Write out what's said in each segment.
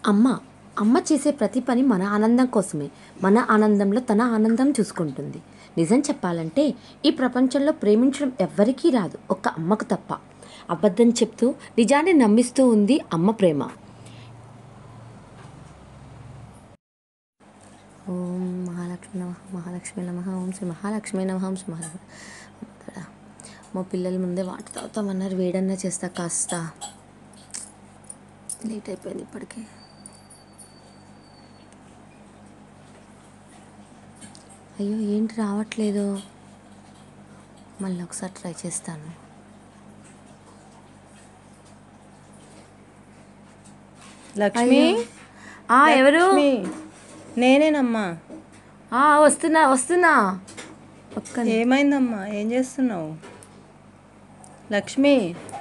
అమ్మ అమ్మ చేసే ప్రతి పని మన ఆనందం కోసమే మన ఆనందంలో తన ఆనందం చూసుకుంటుంది నిజం చెప్పాలంటే ఈ ప్రపంచంలో ప్రేమించడం ఎవ్వరికీ రాదు ఒక్క అమ్మకు తప్ప అబద్ధం చెప్తూ నిజాన్ని నమ్మిస్తూ ఉంది అమ్మ ప్రేమ ఓం మహాలక్ష్మి నమ మహాలక్ష్మి నమ ఓం శ్రీ మహాలక్ష్మి నమ ఓం శ్రీ మహాలక్ష్మి మా పిల్లల ముందే వాటర్ తాగుతామన్నారు వేడన్నా చేస్తా కాస్త లేట్ అయిపోయింది ఇప్పటికే అయ్యో ఏంటి రావట్లేదు మళ్ళీ ఒకసారి ట్రై చేస్తాను లక్ష్మి ఆ, ఎవరు లక్ష్మి నేనేనమ్మా ఆ, వస్తున్నా వస్తున్నా ఒక్క ఏమైందమ్మా ఏం చేస్తున్నావు లక్ష్మి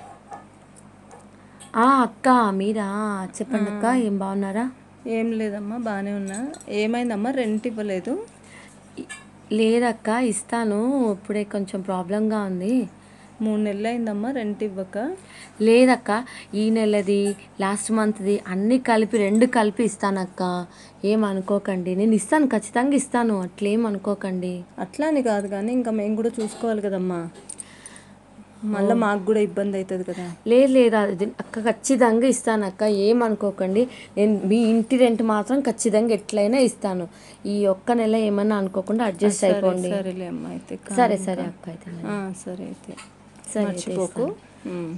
ఆ, అక్క మీరా చెప్పండి అక్క ఏం బాగున్నారా ఏం లేదమ్మా బాగానే ఉన్నా ఏమైందమ్మా రెంట్ ఇవ్వలేదు లేదక్క ఇస్తాను ఇప్పుడే కొంచెం ప్రాబ్లంగా ఉంది మూడు నెలలు అయిందమ్మా రెంట్ ఇవ్వక లేదక్క ఈ నెలది లాస్ట్ మంత్ది అన్నీ కలిపి రెండు కలిపి ఇస్తానక్క ఏం అనుకోకండి నేను ఇస్తాను ఖచ్చితంగా ఇస్తాను అట్లేం అనుకోకండి అట్లా అని కాదు కానీ ఇంకా మేము కూడా చూసుకోవాలి కదమ్మా మళ్ళీ మాకు కూడా ఇబ్బంది అవుతుంది కదా లేదు లేదు అది అక్క ఖచ్చితంగా ఇస్తాను అక్క ఏం అనుకోకండి నేను మీ ఇంటి రెంట్ మాత్రం ఖచ్చితంగా ఎట్లయినా ఇస్తాను ఈ ఒక్క నెల ఏమన్నా అనుకోకుండా అడ్జస్ట్ అయిపోండి సరేలే అమ్మా అయితే కా- సరే సరే అక్క అయితే మరి. ఆ, సరే అయితే సరే అయితే మర్చిపోకు ఉమ్.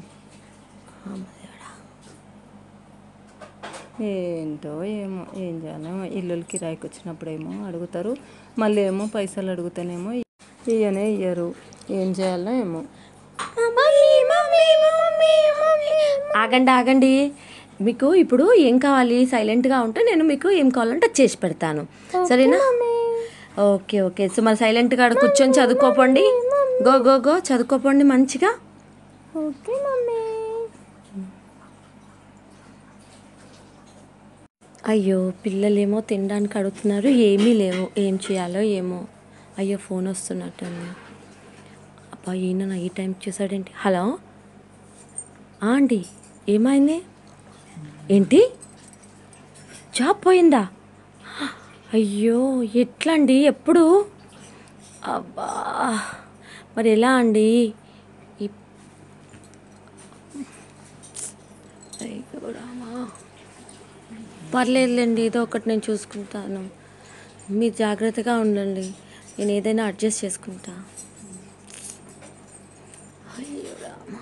ఏంటో ఏమో ఏం చేయాలేమో ఇల్లులు కిరాయికి వచ్చినప్పుడేమో అడుగుతారు మళ్ళీ ఏమో పైసలు అడుగుతానేమో ఇయ్యనే ఇయ్యరు ఏం చేయాలో ఏమో ఆగండి ఆగండి మీకు ఇప్పుడు ఏం కావాలి సైలెంట్గా ఉంటే నేను మీకు ఏం కావాలంటే అది చేసి పెడతాను సరేనా ఓకే ఓకే సో మరి సైలెంట్గా ఆడ కూర్చొని చదువుకోపండి గో గో గో చదువుకోపండి మంచిగా ఓకే మమ్మీ అయ్యో పిల్లలేమో తినడానికి అడుగుతున్నారు ఏమీ లేవు ఏం చేయాలో ఏమో అయ్యో ఫోన్ వస్తున్నట్టుంది అబ్బా ఈయన నా ఈ టైంకి చూసాడేంటి హలో ఆ అండి ఏమైంది ఏంటి జాబ్ పోయిందా అయ్యో ఎట్లా అండి ఎప్పుడు అబ్బా మరి ఎలా అండి ఈ- అయ్యో రామా పర్లేదులేండి ఏదో ఒకటి నేను చూసుకుంటాను మీరు జాగ్రత్తగా ఉండండి నేను ఏదైనా అడ్జస్ట్ చేసుకుంటా అయ్యో రామా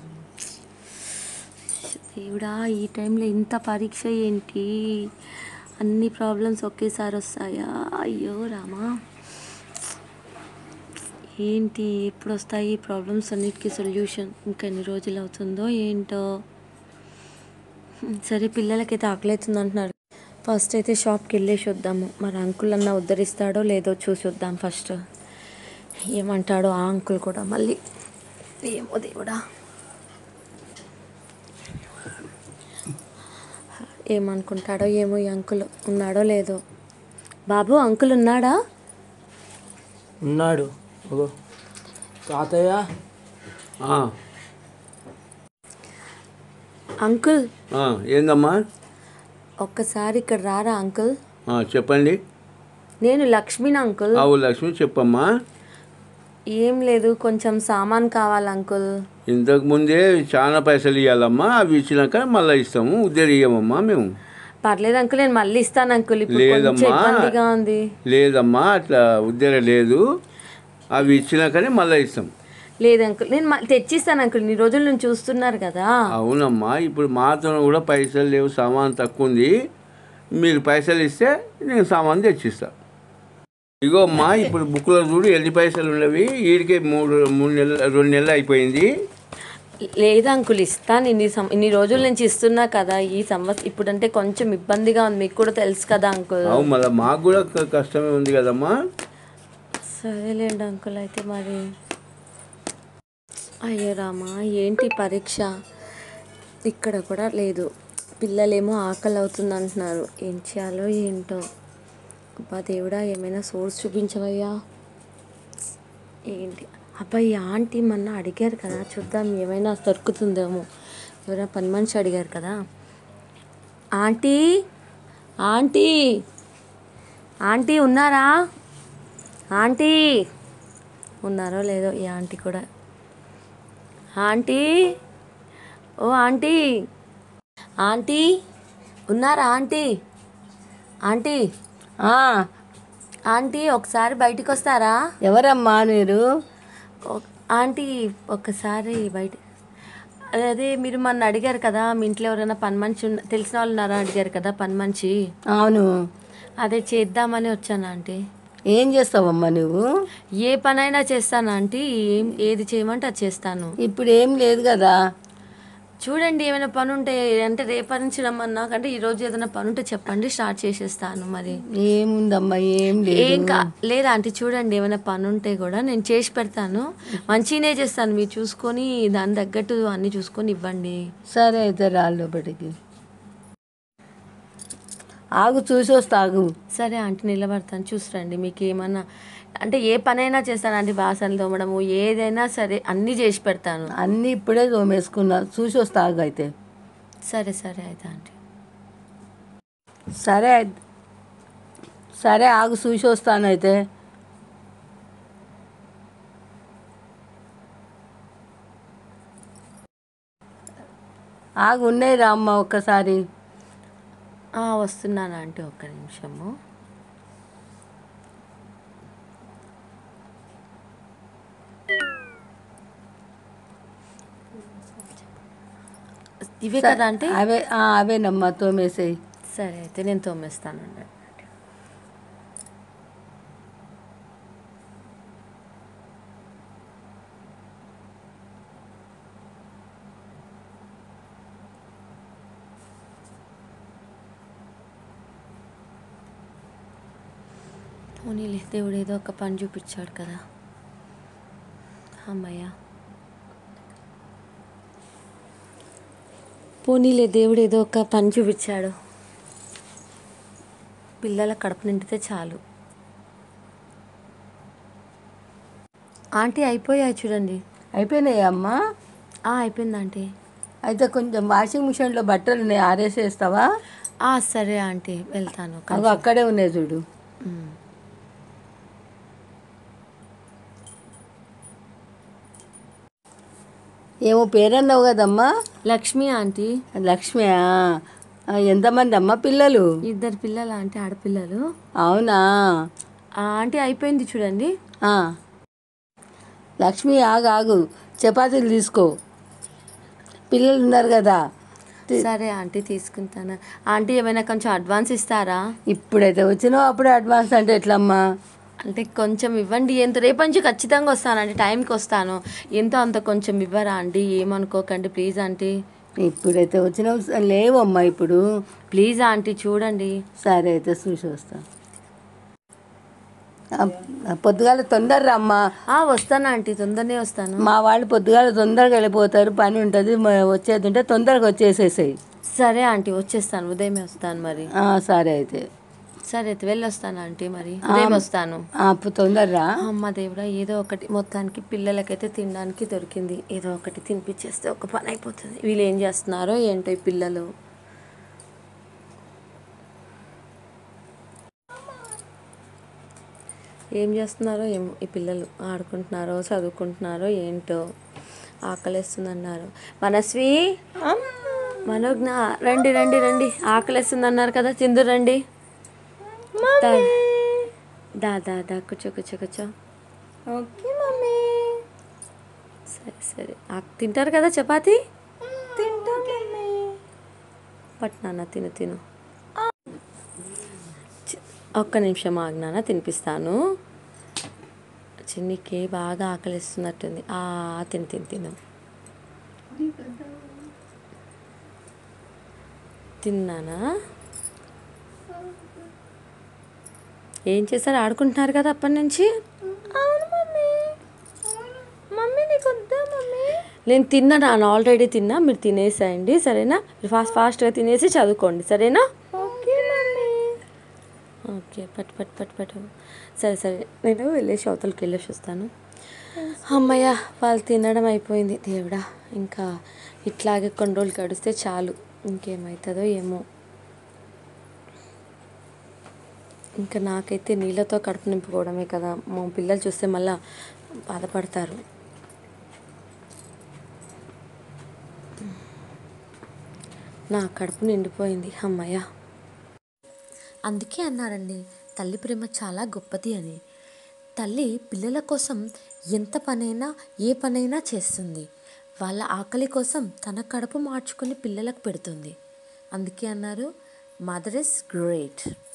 దేవుడా ఈ టైంలో ఇంత పరీక్ష ఏంటి అన్ని ప్రాబ్లమ్స్ ఒకేసారి వస్తాయా అయ్యో రామా ఏంటి ఎప్పుడు వస్తాయి ఈ ప్రాబ్లమ్స్ అన్నిటికీ సొల్యూషన్ ఇంకా ఎన్ని రోజులు అవుతుందో ఏంటో సరే పిల్లలకైతే ఆకలిస్తుంది అంటున్నారు ఫస్ట్ అయితే షాప్కి వెళ్ళేసి వద్దాము మరి అంకుల్ అన్న ఉద్ధరిస్తాడో లేదో చూసి వద్దాం ఫస్ట్ ఏమంటాడో ఆ అంకుల్ కూడా మళ్ళీ ఏమో దేవుడా ఏమనుకుంటాడో ఏమో ఈ అంకుల్ ఉన్నాడో లేదో బాబు అంకుల్ ఉన్నాడా ఉన్నాడు ఓ తాతయ్య ఆ, అంకుల్ ఆ, ఏందమ్మా ఒక్కసారి ఇక్కడ రారా అంకుల్ ఆ, చెప్పండి నేను లక్ష్మిని అంకుల్ ఆవు లక్ష్మి చెప్పమ్మా ఏం లేదు కొంచెం సామాన్ కావాలి అంకుల్ ఇంతకు ముందే చాలా పైసలు ఇవ్వాలమ్మా అవి ఇచ్చినాక మళ్ళీ ఇస్తాము ఉద్దరి ఇవ్వమమ్మా మేము పర్లేదు అంకుల్ నేను మళ్ళీ ఇస్తాను అంకుల్ ఇప్పుడు కొంచెం లేదమ్మా. ఇబ్బందిగా ఉంది లేదమ్మా అట్లా ఉద్దర లేదు అవి ఇచ్చినాకనే మళ్ళీ ఇస్తాం లేదు అంకుల్ నేను మ- తెచ్చిస్తాను అంకుల్ ఇన్ని రోజులు నుంచి చూస్తున్నారు కదా అవునమ్మా ఇప్పుడు మాతో కూడా పైసలు లేవు సామాన్ తక్కువ ఉంది మీరు పైసలు ఇస్తే నేను సామాన్ తెచ్చిస్తా ఇగో అమ్మా ఇప్పుడు బుక్లో చూడు ఎన్ని పైసలు ఉన్నవి వీడికే మూడు మూడు నెలలు రెండు నెలలు అయిపోయింది లేదు అంకుల్ ఇస్తాను ఇన్ని సం- ఇన్ని రోజుల నుంచి ఇస్తున్నా కదా ఈ సంవత్సరం ఇప్పుడంటే కొంచెం ఇబ్బందిగా ఉంది మీకు కూడా తెలుసు కదా అంకుల్ అవు మళ్ళీ మాకు కూడా క- కష్టమే ఉంది కదమ్మా సరేలేండి అంకుల్ అయితే మరి అయ్యో రామా ఏంటి పరీక్ష ఇక్కడ కూడా లేదు పిల్లలేమో ఆకలి అవుతుంది అంటున్నారు ఏం చేయాలో ఏంటో అబ్బా దేవుడా ఏమైనా సోర్స్ చూపించవయ్యా ఏంటి అబ్బాయి ఆంటీ మొన్న అడిగారు కదా చూద్దాం ఏమైనా దొరుకుతుందేమో ఎవరైనా పని మనిషి అడిగారు కదా ఆంటీ ఆంటీ ఆంటీ ఉన్నారా ఆంటీ ఉన్నారో లేదో ఈ ఆంటీ కూడా ఆంటీ ఓ ఆంటీ ఆంటీ ఉన్నారా ఆంటీ ఆంటీ ఆ, ఆంటీ ఒకసారి బయటికి వస్తారా ఎవరమ్మా మీరు ఓ- ఆంటీ ఒక్కసారి బయట అదే మీరు మొన్న అడిగారు కదా మీ ఇంట్లో ఎవరైనా పని మనిషి ఉన్న- తెలిసిన వాళ్ళు ఉన్నారా అడిగారు కదా పని మనిషి అవును అదే చేద్దామని వచ్చాను ఆంటీ ఏం చేస్తావమ్మా నువ్వు ఏ పనైనా చేస్తాను ఆంటీ ఏం ఏది చేయమంటే అది చేస్తాను ఇప్పుడు ఏం లేదు కదా చూడండి ఏమైనా పని ఉంటే అంటే రేపటి నుంచి రమ్మన్నా అంటే ఈ రోజు ఏదైనా పని ఉంటే చెప్పండి స్టార్ట్ చేసేస్తాను మరి ఏముందమ్మా ఏం లేదు ఏం కా లేదా ఆంటీ చూడండి ఏమైనా పని ఉంటే కూడా నేను చేసి పెడతాను మంచిగానే చేస్తాను మీరు చూసుకొని దాని తగ్గట్టు అన్నీ చూసుకొని ఇవ్వండి సరే అయితే రాళ్ళు లోపలికి ఆగు చూసి వస్తా ఆగు సరే ఆంటీ నిలబడతాను చూసిరండి మీకు ఏమన్నా అంటే ఏ పనైనా చేస్తాను ఆంటీ బాసనలు తోమడము ఏదైనా సరే అన్నీ చేసి పెడతాను అన్నీ ఇప్పుడే తోమేసుకున్నా చూసి వస్తా ఆగు అయితే సరే సరే అయితే ఆంటీ సరే అయితే- సరే ఆగు చూసి వస్తాను అయితే ఆగు ఉన్నాయి రా అమ్మ ఒక్కసారి ఆ, వస్తున్నాను ఆంటీ ఒక్క నిమిషము ఇవే కదా అంటే అవే ఆ, అవేనమ్మా తోమేసేయి సరే అయితే నేను తోమేస్తానండి పోనీలే దేవుడు ఏదో ఒక పని చూపించాడు కదా అమ్మయ్య పోనీలే దేవుడు ఏదో ఒక పని చూపించాడు పిల్లల కడుపు నిండితే చాలు ఆంటీ అయిపోయాయి చూడండి అయిపోయినాయి అమ్మా ఆ, అయిపోయింది ఆంటీ అయితే కొంచెం వాషింగ్ మిషన్లో బట్టలు ఉన్నాయి ఆరేసేస్తావా ఆ, సరే ఆంటీ వెళ్తాను ఒక అవి అక్కడే ఉన్నాయి చూడు ఉమ్. ఏమో పేరన్నావు కదమ్మా లక్ష్మి ఆంటీ లక్ష్మి ఆ. ఆ, ఎంతమంది అమ్మా పిల్లలు ఇద్దరు పిల్లలు ఆంటీ ఆడపిల్లలు అవునా ఆ ఆంటీ అయిపోయింది చూడండి ఆ. లక్ష్మి ఆగు ఆగు చపాతీలు తీసుకో పిల్లలు ఉన్నారు కదా తి- సరే ఆంటీ తీసుకుంటాను ఆంటీ ఏమైనా కొంచెం అడ్వాన్స్ ఇస్తారా ఇప్పుడైతే వచ్చినావు అప్పుడే అడ్వాన్స్ అంటే ఎట్లమ్మా అంటే కొంచెం ఇవ్వండి ఎంత రేపు నుంచి ఖచ్చితంగా వస్తానండి టైంకి వస్తాను ఎంతో అంత కొంచెం ఇవ్వరా అండి ఏమనుకోకండి ప్లీజ్ ఆంటీ ఇప్పుడైతే వచ్చినావు స- లేవమ్మా ఇప్పుడు ప్లీజ్ ఆంటీ చూడండి సరే అయితే చూసి వస్తా ఆ, పొద్దుగాల తొందర రమ్మా ఆ వస్తాను ఆంటీ తొందరనే వస్తాను మా వాళ్ళు పొద్దుగాల తొందరగా వెళ్ళిపోతారు పని ఉంటుంది మ- వచ్చేది ఉంటే తొందరగా వచ్చేసేసాయి సరే ఆంటీ వచ్చేస్తాను ఉదయమే వస్తాను మరి సరే అయితే సరే అయితే వెళ్ళి వస్తాను ఆంటీ మరి ఉదయం వస్తాను ఆ, పు- తొందరరా అమ్మ దేవుడా ఏదో ఒకటి మొత్తానికి పిల్లలకైతే తినడానికి దొరికింది ఏదో ఒకటి తినిపించేస్తే ఒక పని అయిపోతుంది వీళ్ళు ఏం చేస్తున్నారో ఏంటో ఈ పిల్లలు ఏం చేస్తున్నారో ఏమో ఈ పిల్లలు ఆడుకుంటున్నారో చదువుకుంటున్నారో ఏంటో ఆకలేస్తుందన్నారు మనస్వి మనోజ్ఞ రండి రండి రండి ఆకలేస్తుందన్నారు కదా తిందు రండి దా దా దా దా కూర్చో కూర్చో కూర్చో ఓకే మమ్మీ సరే సరే ఆ, తింటారు కదా చపాతి తింటా మమ్మీ పట్టు నాన్న తిను తిను చి- ఒక్క నిమిషం ఆగ్నాన తినిపిస్తాను చిన్నికి బాగా ఆకలిస్తున్నట్టుంది ఆ తిను తిను తిను తిన్నానా ఏం చేశారు ఆడుకుంటున్నారు కదా అప్పటి నుంచి అవును మమ్మీ మమ్మీ నీకు వద్దా మమ్మీ నేను తిన్నా నాన్న ఆల్రెడీ తిన్నా మీరు తినేసేయండి సరేనా మీరు ఫాస్ట్ ఫాస్ట్గా తినేసి చదువుకోండి సరేనా ఓకే మమ్మీ ఓకే పట్టు పట్టు పట్టు పట్టు సరే సరే నేను వెళ్ళేసి అవతలకి వెళ్ళేసి వస్తాను అమ్మయ్య వాళ్ళు తినడం అయిపోయింది దేవుడా ఇంకా ఇట్లాగే కొన్ని రోజులు గడిస్తే చాలు ఇంకేమవుతుందో ఏమో ఇంకా నాకైతే నీళ్ళతో కడుపు నింపుకోవడమే కదా మా పిల్లలు చూస్తే మళ్ళా బాధపడతారు నా కడుపు నిండిపోయింది అమ్మయ్య అందుకే అన్నారండి తల్లి ప్రేమ చాలా గొప్పది అని తల్లి పిల్లల కోసం ఎంత పనైనా ఏ పనైనా చేస్తుంది వాళ్ళ ఆకలి కోసం తన కడుపు మార్చుకొని పిల్లలకు పెడుతుంది అందుకే అన్నారు మదర్ ఇస్ గ్రేట్